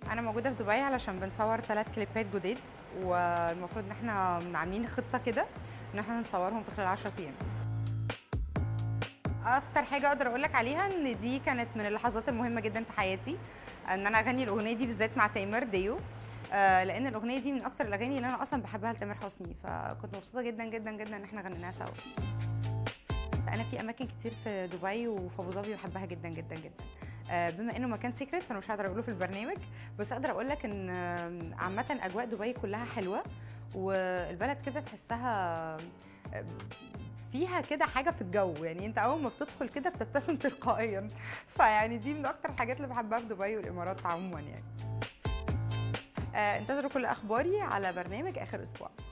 انا موجوده في دبي علشان بنصور ثلاث كليبات جداد والمفروض ان احنا عاملين خطه كده ان احنا نصورهم في خلال 10 ايام اكتر حاجه اقدر اقول لك عليها ان دي كانت من اللحظات المهمه جدا في حياتي ان انا اغني الاغنيه دي بالذات مع تامر ديو آه، لان الاغنيه دي من اكتر الاغاني اللي انا اصلا بحبها لتامر حسني فكنت مبسوطه جدا جدا جدا ان احنا غنيناها سوا انا في اماكن كتير في دبي وفي ابو ظبي بحبها جدا جدا جدا آه، بما انه مكان سيكريت فانا مش هقدر اقوله في البرنامج بس اقدر اقول لك ان آه، عامه اجواء دبي كلها حلوه والبلد كده تحسها آه، فيها كده حاجه في الجو يعني انت اول ما بتدخل كده بتبتسم تلقائيا فيعني دي من اكتر الحاجات اللي بحبها في دبي والامارات عموما يعني آه، انتظروا كل اخباري على برنامج اخر اسبوع